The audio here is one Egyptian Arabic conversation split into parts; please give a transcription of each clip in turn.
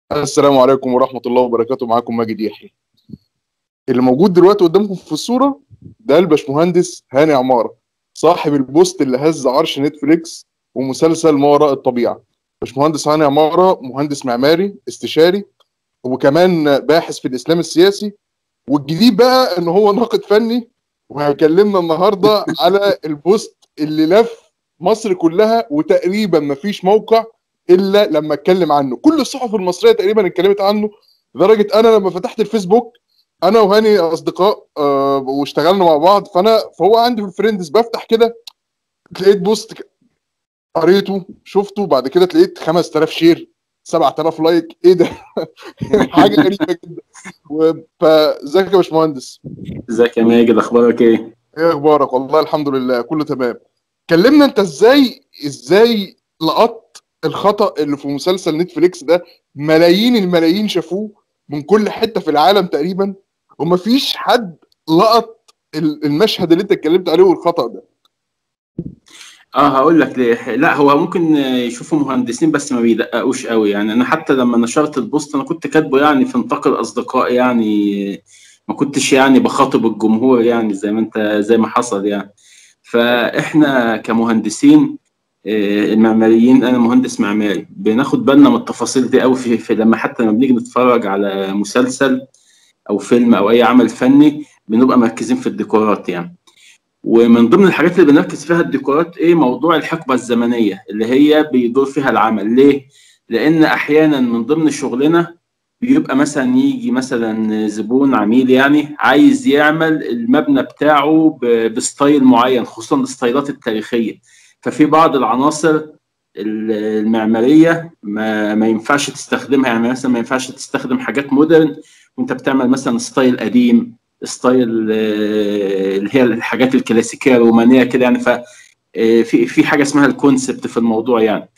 السلام عليكم ورحمة الله وبركاته معاكم ماجد يحيى اللي موجود دلوقتي قدامكم في الصورة ده الباشمهندس هاني عمارة صاحب البوست اللي هز عرش نتفليكس ومسلسل ما وراء الطبيعة باشمهندس هاني عمارة مهندس معماري استشاري وكمان باحث في الإسلام السياسي والجديد بقى إن هو ناقد فني وهيكلمنا النهاردة على البوست اللي لف مصر كلها وتقريبا مفيش موقع الا لما اتكلم عنه كل الصحف المصريه تقريبا اتكلمت عنه لدرجه انا لما فتحت الفيسبوك انا وهاني اصدقاء آه واشتغلنا مع بعض فانا فهو عندي في الفريندز بفتح كده لقيت بوست ك- قريته شفته بعد كده لقيت 5000 شير 7000 لايك ايه ده حاجه غريبه جدا و- فازيك يا باشمهندس ازيك يا ماجد اخبارك ايه؟ ايه اخبارك والله الحمد لله كله تمام كلمنا انت ازاي ازاي لقطت الخطأ اللي في مسلسل نتفليكس ده ملايين الملايين شافوه من كل حتة في العالم تقريبا ومفيش حد لقط ال- المشهد اللي انت اتكلمت عليه والخطأ ده اه هقول لك ليه لا هو ممكن يشوفوا مهندسين بس ما بيدققوش قوي يعني انا حتى لما نشرت البوست انا كنت كاتبه يعني في نطاق الاصدقاء يعني ما كنتش يعني بخاطب الجمهور يعني زي ما انت زي ما حصل يعني فاحنا كمهندسين آه، المعماريين انا مهندس معماري بناخد بالنا من التفاصيل دي قوي في, في لما حتى لما بنيجي نتفرج على مسلسل او فيلم او اي عمل فني بنبقى مركزين في الديكورات يعني ومن ضمن الحاجات اللي بنركز فيها الديكورات ايه موضوع الحقبه الزمنيه اللي هي بيدور فيها العمل ليه لان احيانا من ضمن شغلنا بيبقى مثلا يجي مثلا زبون عميل يعني عايز يعمل المبنى بتاعه ب- بستايل معين خصوصا الستايلات التاريخيه ففي بعض العناصر ال- المعماريه ما, ما ينفعش تستخدمها يعني مثلا ما ينفعش تستخدم حاجات مودرن وانت بتعمل مثلا ستايل قديم ستايل آه، اللي هي الحاجات الكلاسيكيه الرومانيه كده يعني ف آه، في في حاجه اسمها الكونسبت في الموضوع يعني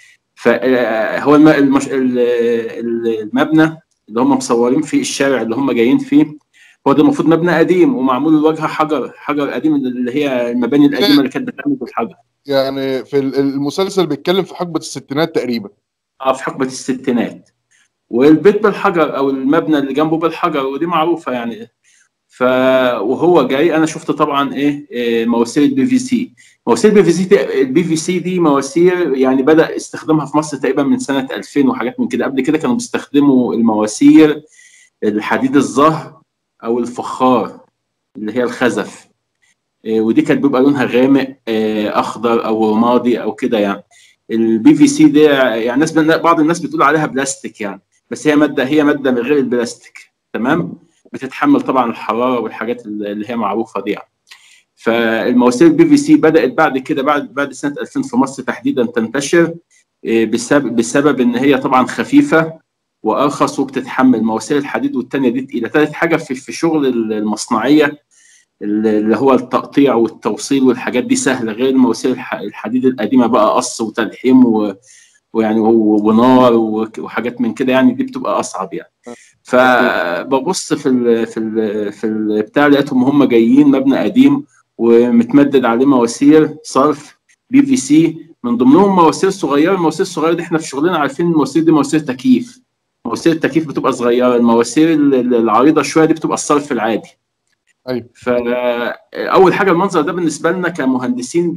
فهو المش... ال- ال- المبنى اللي هم مصورين فيه الشارع اللي هم جايين فيه هو ده المفروض مبنى قديم ومعمول الواجهه حجر حجر قديم اللي هي المباني القديمه اللي كانت بتعمل بالحجر يعني في ال- المسلسل بيتكلم في حقبة الستينات تقريبا اه في حقبه الستينات والبيت بالحجر او المبنى اللي جنبه بالحجر ودي معروفه يعني ف وهو جاي انا شفت طبعا ايه, إيه مواسير البي في سي مواسير البي في سي دي البي في سي دي مواسير يعني بدا استخدامها في مصر تقريبا من سنه 2000 وحاجات من كده قبل كده كانوا بيستخدموا المواسير الحديد الزهر او الفخار اللي هي الخزف إيه ودي كانت بيبقى لونها غامق إيه اخضر او رمادي او كده يعني البي في سي دي يعني الناس بعض الناس بتقول عليها بلاستيك يعني بس هي ماده هي ماده من غير البلاستيك تمام بتتحمل طبعا الحراره والحاجات اللي هي معروفه دي يعني. فالمواسير البي في سي بدات بعد كده بعد بعد سنه 2000 في مصر تحديدا تنتشر إيه، بسبب بسبب ان هي طبعا خفيفه وارخص وبتتحمل مواسير الحديد والتانيه دي تقيله ثالث حاجه في في شغل المصنعيه اللي هو التقطيع والتوصيل والحاجات دي سهله غير المواسير الح- الحديد القديمه بقى قص وتلحيم و ويعني و- ونار وك- وحاجات من كده يعني دي بتبقى اصعب يعني فببص في ال في ال في البتاع لقيتهم هم جايين مبنى قديم ومتمدد عليه مواسير صرف بي في سي من ضمنهم مواسير صغيره المواسير الصغيره دي احنا في شغلنا عارفين المواسير دي مواسير تكييف مواسير التكييف بتبقى صغيره المواسير ال- ال- العريضه شويه دي بتبقى الصرف العادي ايوه فاول حاجه المنظر ده بالنسبه لنا كمهندسين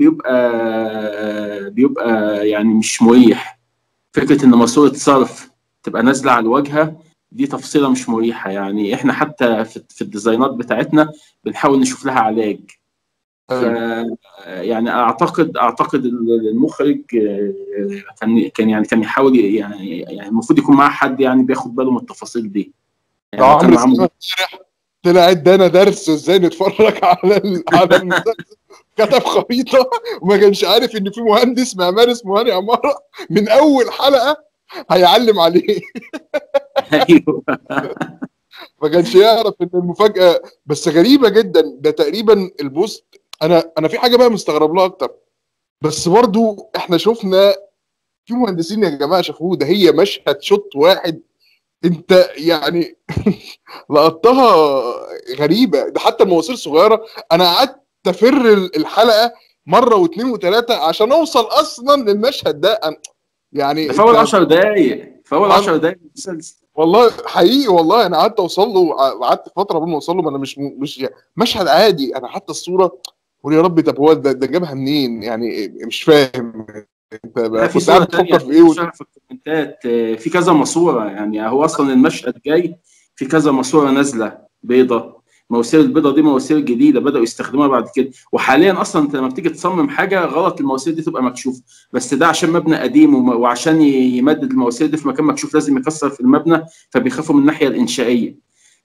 بيبقى بيبقى يعني مش مريح فكره ان ماسوره صرف تبقى نازله على الواجهه دي تفصيله مش مريحه يعني احنا حتى في, في الديزاينات بتاعتنا بنحاول نشوف لها علاج ف أيوة. يعني اعتقد اعتقد المخرج آه، كان كان يعني كان يحاول يعني يعني المفروض يكون معاه حد يعني بياخد باله من التفاصيل دي يعني هو كان عمرو معاه سليمان امبارح طلع ادانا درس ازاي نتفرج على ال- على المسلسل كتب خريطه وما كانش عارف ان في مهندس معماري اسمه هاني عماره من اول حلقه هيعلم عليه ايوه ما كانش يعرف ان المفاجاه بس غريبه جدا ده تقريبا البوست انا انا في حاجه بقى مستغرب لها اكتر بس برضو احنا شفنا في مهندسين يا جماعه شافوه ده هي مشهد شوت واحد انت يعني لقطتها غريبه ده حتى المواسير صغيره انا قعدت افر الحلقه مره واثنين وثلاثه عشان اوصل اصلا للمشهد ده أنا- يعني ده في اول انت- 10 دقايق فاول آه. 10 دقايق من المسلسل والله حقيقي والله انا قعدت اوصل له وقعدت فتره قبل ما اوصل له ما انا مش مش مشهد عادي انا حتى الصوره قول يا رب طب هو ده, ده جابها منين يعني مش فاهم انت لا، بقى في كنت قاعد صورة تانية بتفكر في ايه و... شرح في الكومنتات آه، في كذا ماسورة يعني هو أصلا المشهد جاي في كذا ماسورة نازلة بيضة مواسير البيضة دي مواسير جديدة بدأوا يستخدموها بعد كده وحاليا أصلا أنت لما بتيجي تصمم حاجة غلط المواسير دي تبقى مكشوفة بس ده عشان مبنى قديم وم- وعشان ي- يمدد المواسير دي في مكان مكشوف لازم يكسر في المبنى فبيخافوا من الناحية الإنشائية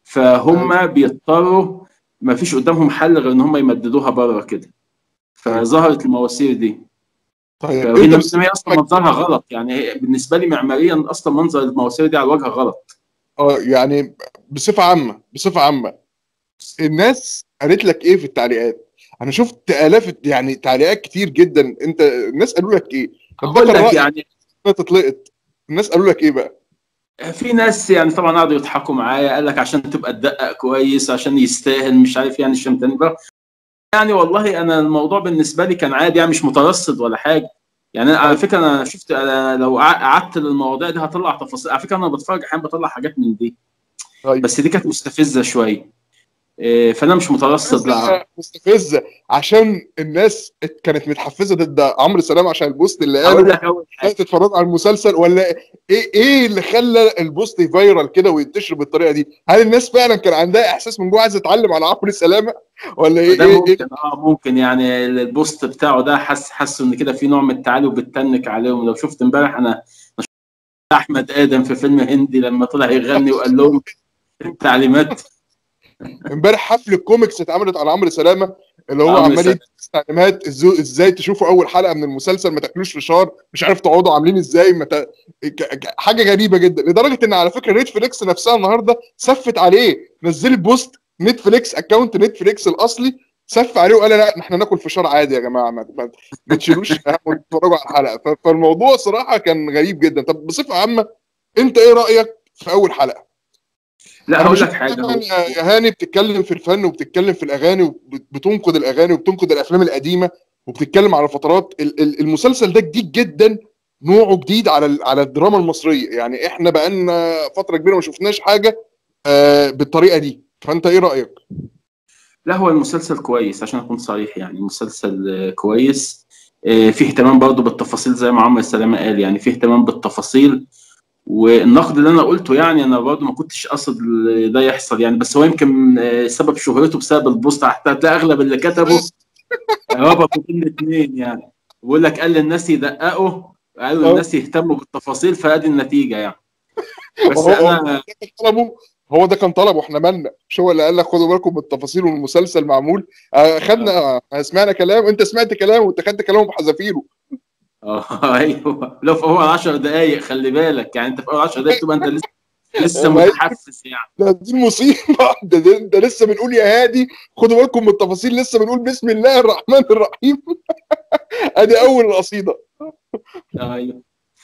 فهم بيضطروا ما فيش قدامهم حل غير إن هم يمددوها بره كده فظهرت المواسير دي طيب وهي انت نفس- هي اصلا منظرها غلط يعني هي بالنسبه لي معماريا اصلا منظر المواسير دي على الواجهه غلط اه يعني بصفه عامه بصفه عامه الناس قالت لك ايه في التعليقات انا شفت الاف يعني تعليقات كتير جدا انت الناس قالوا لك ايه طب ده اقول كان لك رايك يعني انها تطلقت الناس قالوا لك ايه بقى في ناس يعني طبعا قعدوا يضحكوا معايا قال لك عشان تبقى تدقق كويس عشان يستاهل مش عارف يعني الشمتاني بقى يعني والله انا الموضوع بالنسبه لي كان عادي يعني مش مترصد ولا حاجه يعني أنا على فكره انا شفت أنا لو قع- قعدت للمواضيع دي هطلع تفاصيل على فكره انا بتفرج احيانا بطلع حاجات من دي طيب بس دي كانت مستفزه شويه إيه، فانا مش مترصد لا مستفزه عشان الناس كانت متحفزه ضد عمرو سلام عشان البوست اللي اقول قاله لك اول حاجه تتفرج على المسلسل ولا ايه ايه اللي خلى البوست فايرال كده وينتشر بالطريقه دي؟ هل الناس فعلا كان عندها احساس من جوه عايزه تتعلم على عمرو سلامه ولا ايه ده ايه, إيه؟ ممكن اه ممكن يعني البوست بتاعه ده حس حسوا ان كده في نوع من التعالي وبتتنك عليهم لو شفت امبارح انا شفت احمد ادم في فيلم هندي لما طلع يغني وقال لهم التعليمات امبارح حفل الكوميكس اتعملت على عمرو سلامه اللي هو عمرو عمال سلامة. يدي تعليمات إزو- ازاي تشوفوا اول حلقه من المسلسل ما تاكلوش فشار مش عارف تقعدوا عاملين ازاي مت... ك- ك- حاجه غريبه جدا لدرجه ان على فكره نتفليكس نفسها النهارده سفت عليه نزلت بوست نتفليكس اكونت نتفليكس الاصلي سف عليه وقال لا احنا ناكل فشار عادي يا جماعه ما, ما, ما تشيلوش هم وتتفرجوا على الحلقه ف- فالموضوع صراحه كان غريب جدا طب بصفه عامه انت ايه رايك في اول حلقه؟ لا أنا هقول بشوف لك حاجه دايماً هو- يا هاني بتتكلم في الفن وبتتكلم في الاغاني وبتنقد الاغاني وبتنقد الافلام القديمه وبتتكلم على فترات ال- ال- المسلسل ده جديد جدا نوعه جديد على ال- على الدراما المصريه يعني احنا بقالنا فتره كبيره ما شفناش حاجه آه، بالطريقه دي فانت ايه رايك؟ لا هو المسلسل كويس عشان اكون صريح يعني مسلسل آه، كويس آه، فيه اهتمام برضه بالتفاصيل زي ما عمرو سلامه قال يعني فيه اهتمام بالتفاصيل والنقد اللي انا قلته يعني انا برضه ما كنتش قاصد ده يحصل يعني بس هو يمكن آه، سبب شهرته بسبب البوست حتى هتلاقي اغلب اللي كتبوا ربطوا بين الاثنين يعني بيقول لك قال للناس يدققوا قالوا أه. الناس يهتموا بالتفاصيل فادي النتيجه يعني بس هو- انا ده كان طلبه هو ده كان طلبه احنا مالنا مش هو اللي قال لك خدوا بالكم من التفاصيل والمسلسل معمول آه، خدنا آه، سمعنا كلام انت سمعت كلام وانت خدت كلامه بحذافيره اه ايوه لو في اول 10 دقائق خلي بالك يعني انت في اول 10 دقائق تبقى انت لسه لسه ما هي- متحفز يعني ده دي المصيبه ده, ده, ده لسه بنقول يا هادي خدوا بالكم من التفاصيل لسه بنقول بسم الله الرحمن الرحيم ادي اول القصيده ايوه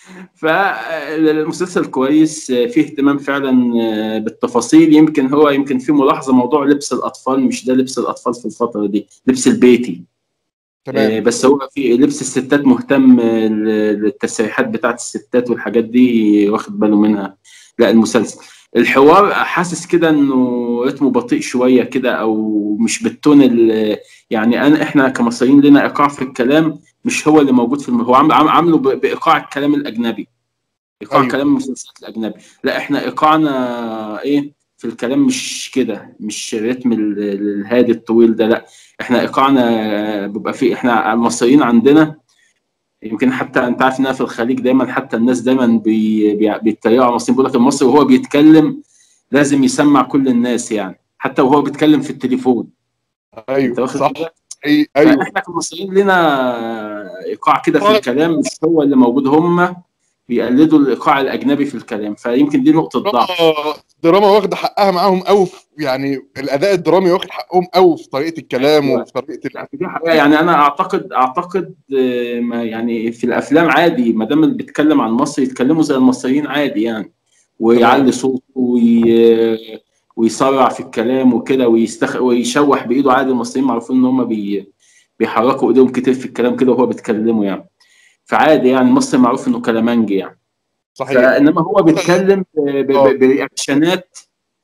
فالمسلسل كويس فيه اهتمام فعلا بالتفاصيل يمكن هو يمكن في ملاحظه موضوع لبس الاطفال مش ده لبس الاطفال في الفتره دي لبس البيتي تمام آه، بس هو في لبس الستات مهتم آه، للتسريحات بتاعت الستات والحاجات دي واخد باله منها لا المسلسل الحوار حاسس كده انه رتمه بطيء شويه كده او مش بالتون ال- يعني انا احنا كمصريين لنا ايقاع في الكلام مش هو اللي موجود في الم... هو عام- عام- عامله ب- بايقاع الكلام الاجنبي ايقاع أيوه. كلام المسلسلات الاجنبي لا احنا ايقاعنا ايه في الكلام مش كده مش رتم ال- ال- الهادي الطويل ده لا احنا ايقاعنا بيبقى فيه احنا المصريين عندنا يمكن حتى انت عارف انها في الخليج دايما حتى الناس دايما بي بي- بيتريقوا على المصريين بيقول لك المصري وهو بيتكلم لازم يسمع كل الناس يعني حتى وهو بيتكلم في التليفون انت ايوه واخد صح بالك؟ أي- ايوه فاحنا كمصريين لنا ايقاع كده في طيب. الكلام مش هو اللي موجود هم بيقلدوا الايقاع الاجنبي في الكلام فيمكن دي نقطه ضعف دراما دراما واخده حقها معاهم قوي يعني الاداء الدرامي واخد حقهم قوي في طريقه الكلام أيوة. وفي طريقه ال- يعني دي حقيقة يعني انا اعتقد اعتقد آه، ما يعني في الافلام عادي ما دام اللي بيتكلم عن مصر يتكلموا زي المصريين عادي يعني ويعلي صوته وي... ويسرع في الكلام وكده ويستخ... ويشوح بايده عادي المصريين معروفين ان هم بي... بيحركوا ايديهم كتير في الكلام كده وهو بيتكلموا يعني فعادي يعني المصري معروف انه كلامنجي يعني صحيح فانما هو بيتكلم ب- آه. ب- برياكشنات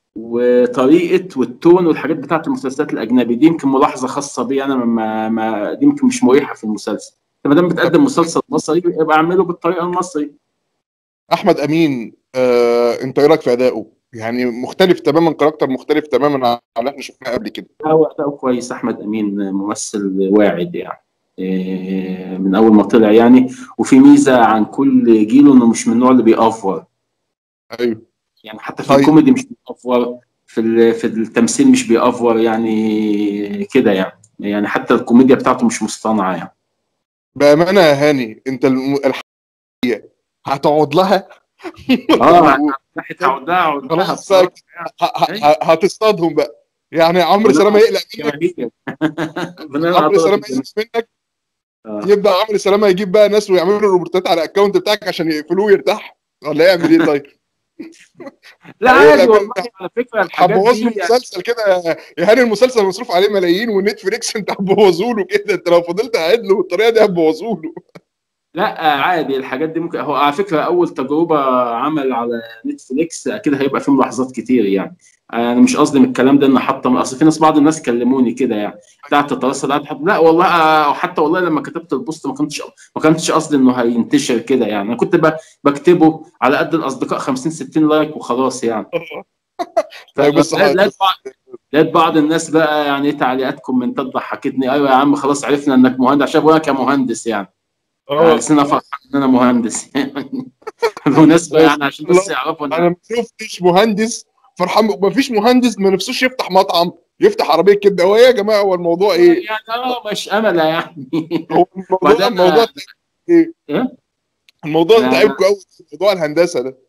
وطريقه والتون والحاجات بتاعت المسلسلات الاجنبي دي يمكن ملاحظه خاصه بي انا ما, ما دي يمكن مش مريحه في المسلسل ما دام بتقدم مسلسل مصري يبقى اعمله بالطريقه المصري احمد امين آه، انت ايه رايك في ادائه يعني مختلف تماما كاركتر مختلف تماما عن اللي احنا شفناه قبل كده هو اداؤه كويس احمد امين ممثل واعد يعني إيه، من اول ما طلع يعني وفي ميزه عن كل جيله انه مش من النوع اللي بيأفور ايوه يعني حتى في طيب. الكوميدي مش بيأفور في ال- في التمثيل مش بيأفور يعني كده يعني يعني حتى الكوميديا بتاعته مش مصطنعه يعني بامانه يا هاني انت الم- الحقيقه هتقعد لها اه ناحيه عودها عودها خلاص بصراحه ه- ه- ه- هتصطادهم بقى يعني عمرو ولا- سلامه يقلق منك جماهير بناء على عمرو طلب سلامه الجماهير. يقلق منك آه. يبدا عمرو سلامه يجيب بقى ناس ويعملوا روبورتات على الاكونت بتاعك عشان يقفلوه ويرتاح ولا يعمل ايه طيب؟ لا إيه عادي لا، والله على فكره الحاجات هتبوظ دي له المسلسل كده يا هاني المسلسل مصروف عليه ملايين ونتفليكس انت هتبوظه له كده انت لو فضلت قاعد له بالطريقه دي هتبوظه له لا عادي الحاجات دي ممكن هو على فكره اول تجربه عمل على نتفليكس اكيد هيبقى فيه ملاحظات كتير يعني انا مش قصدي من الكلام ده ان حتى اصل في ناس بعض الناس كلموني كده يعني بتاعت التواصل ده حط- لا والله آه، وحتى والله لما كتبت البوست ما كنتش ما كنتش قصدي انه هينتشر كده يعني انا كنت ب- بكتبه على قد الاصدقاء 50 60 لايك وخلاص يعني طيب بس لقيت لقيت بعض لقيت بعض الناس بقى يعني إيه تعليقات كومنتات ضحكتني ايوه يا عم خلاص عرفنا انك مهندس عشان بقولك يا مهندس يعني اه بس انا فرحان ان انا مهندس يعني بالمناسبه يعني عشان بس يعرفوا ان انا ما شفتش مهندس فرحان ما فيش مهندس ما نفسوش يفتح مطعم يفتح عربيه كبده هو ايه يا جماعه هو الموضوع ايه؟ يعني اه مش امله يعني هو الموضوع وبعدين الموضوع ايه؟ إيه؟ الموضوع لا، تعبكم قوي موضوع الهندسه ده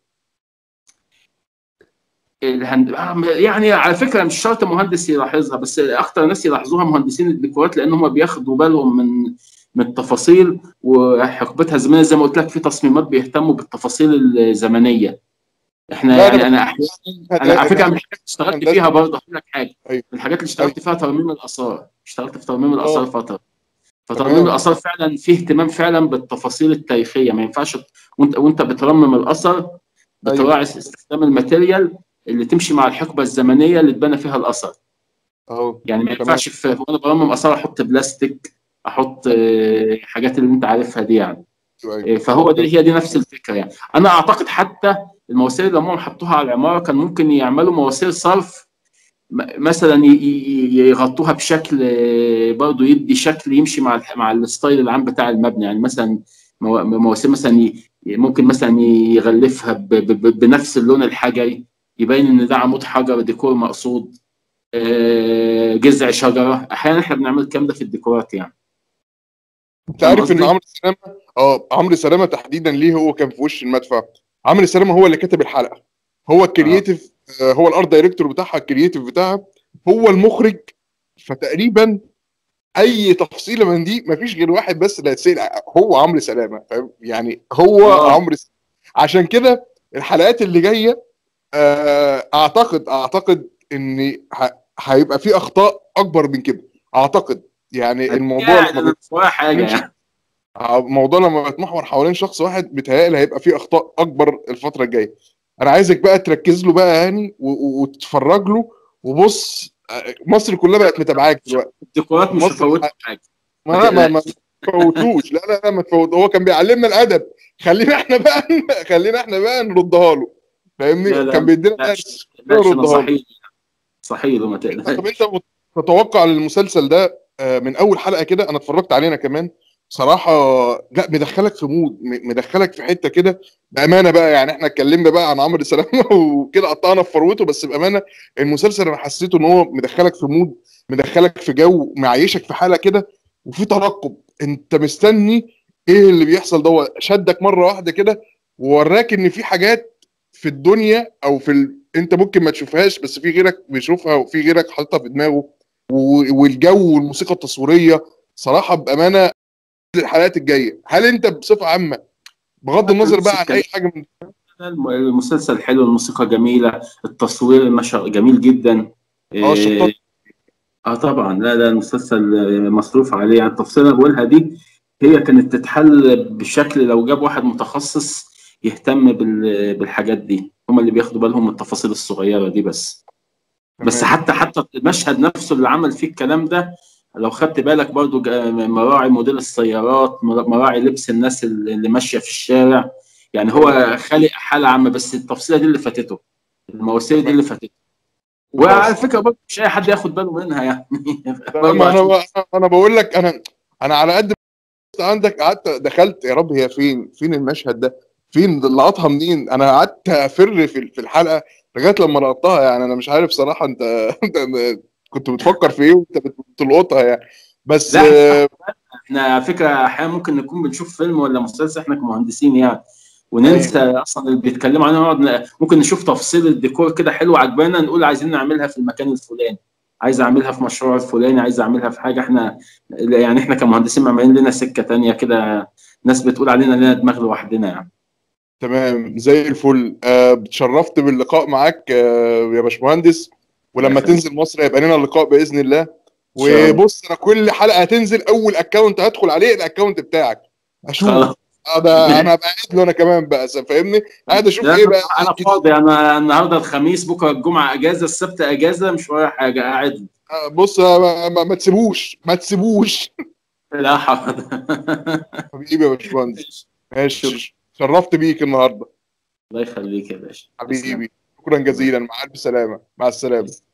الهند... آه، يعني على فكره مش شرط مهندس يلاحظها بس اكتر ناس يلاحظوها مهندسين الديكورات لان هم بياخدوا بالهم من من التفاصيل وحقبتها الزمنيه زي ما قلت لك في تصميمات بيهتموا بالتفاصيل الزمنيه احنا لا، يعني أنا- انا احيانا انا على فكره من الحاجات اللي اشتغلت هندسة. فيها برضه اقول لك حاجه أيوة. من الحاجات اللي اشتغلت فيها ترميم الاثار اشتغلت في ترميم الاثار آه. فتره تمام. فترميم الاثار فعلا فيه اهتمام فعلا بالتفاصيل التاريخيه ما ينفعش وانت وانت بترمم الاثر بتراعي استخدام الماتيريال اللي تمشي مع الحقبه الزمنيه اللي اتبنى فيها الاثر اهو يعني ما تمام. ينفعش في وانا برمم اثار احط بلاستيك احط آه، حاجات اللي انت عارفها دي يعني أيوة. آه، فهو دي هي دي نفس الفكره يعني انا اعتقد حتى المواسير اللي هم حطوها على العماره كان ممكن يعملوا مواسير صرف م- مثلا ي- ي- يغطوها بشكل آه، برضه يدي شكل يمشي مع الح- مع الستايل العام بتاع المبنى يعني مثلا مو- مواسير مثلا ي- ممكن مثلا يغلفها ب- ب- ب- بنفس اللون الحجري يبين ان ده عمود حجر ديكور مقصود آه، جذع شجره احيانا احنا بنعمل الكلام ده في الديكورات يعني انت عارف ان قصدي؟ عمرو سلامه اه عمرو سلامه تحديدا ليه هو كان في وش المدفع عمرو سلامه هو اللي كتب الحلقه هو الكرييتيف آه. هو الارت دايركتور بتاعها الكرييتيف بتاعها هو المخرج فتقريبا اي تفصيله من دي مفيش غير واحد بس اللي هيتسال هو عمرو سلامه فاهم يعني هو آه. عمرو سلامة. عشان كده الحلقات اللي جايه آه، اعتقد اعتقد ان ه- هيبقى في اخطاء اكبر من كده اعتقد يعني الموضوع يعني لما أنا مش ورايا حاجه ماشي. يعني الموضوع لما بيتمحور حوالين شخص واحد بيتهيألي هيبقى فيه اخطاء اكبر الفتره الجايه انا عايزك بقى تركز له بقى يعني و- و- وتتفرج له وبص آه، مصر كلها بقت متابعاك دلوقتي الديكورات مش مصر- هفوت حاجه ما لا ما ما تفوتوش لا لا لا ما تفوت هو كان بيعلمنا الادب خلينا احنا بقى خلينا احنا بقى نردها له فاهمني لا، لا، كان بيدينا لا، درس ماشي انا ردها له. صحيح صحيح وما طب تقلقش انت تتوقع المسلسل ده آه، من اول حلقه كده انا اتفرجت علينا كمان صراحه لا مدخلك في مود م- مدخلك في حته كده بامانه بقى يعني احنا اتكلمنا بقى عن عمرو سلامه وكده قطعنا في فروته بس بامانه المسلسل انا حسيته ان هو مدخلك في مود مدخلك في جو معيشك في حاله كده وفي ترقب انت مستني ايه اللي بيحصل ده هو شدك مره واحده كده ووراك ان في حاجات في الدنيا او في ال... انت ممكن ما تشوفهاش بس في غيرك بيشوفها وفي غيرك حاططها في دماغه و... والجو والموسيقى التصويريه صراحه بامانه الحلقات الجايه هل انت بصفه عامه بغض النظر بقى عن اي حاجه من المسلسل حلو الموسيقى جميله التصوير ما شاء جميل جدا اه الشطات اه طبعا لا لا المسلسل مصروف عليه يعني التفصيله اللي بقولها دي هي كانت تتحل بشكل لو جاب واحد متخصص يهتم بال- بالحاجات دي هم اللي بياخدوا بالهم من التفاصيل الصغيره دي بس بس تمام. حتى حتى المشهد نفسه اللي عمل فيه الكلام ده لو خدت بالك برضو جا- مراعي موديل السيارات مر- مراعي لبس الناس اللي اللي ماشيه في الشارع يعني هو خالق حاله عامه بس التفصيله دي اللي فاتته المواسير دي اللي فاتته وعلى فكره برضو مش اي حد ياخد باله منها يعني لا، ما انا انا بقول لك انا انا على قد ما عندك قعدت دخلت يا رب هي فين فين المشهد ده فين لقطها منين انا قعدت افر في في الحلقه لغايه لما لقطتها يعني انا مش عارف صراحه انت انت كنت بتفكر في ايه وانت بتلقطها يعني بس لا. آه، احنا على فكره احيانا ممكن نكون بنشوف فيلم ولا مسلسل احنا كمهندسين يعني وننسى اصلا اللي بيتكلموا عنه نقعد ن- ممكن نشوف تفصيل الديكور كده حلو عجبانا نقول عايزين نعملها في المكان الفلاني عايز اعملها في مشروع الفلاني عايز اعملها في حاجه احنا يعني احنا كمهندسين عاملين لنا سكه تانية كده ناس بتقول علينا لنا دماغ لوحدنا يعني تمام زي الفل آه، اتشرفت باللقاء معاك آه، يا باشمهندس ولما الله يخليك. تنزل مصر هيبقى لنا لقاء باذن الله إن شاء الله. وبص انا كل حلقه هتنزل اول اكونت هدخل عليه الاكونت بتاعك اشوف خلاص. انا انا هبقى قاعد له انا كمان بقى فاهمني قاعد اشوف لا، ايه بقى انا فاضي انا النهارده الخميس بكره الجمعه اجازه السبت اجازه مش ورايا حاجه قاعد آه، بص آه، ما, ما, ما تسيبوش ما تسيبوش لا حاضر حبيبي يا باشمهندس ماشي شرفت بيك النهارده الله يخليك يا باشا حبيبي شكرا جزيلا مع الف سلامه مع السلامه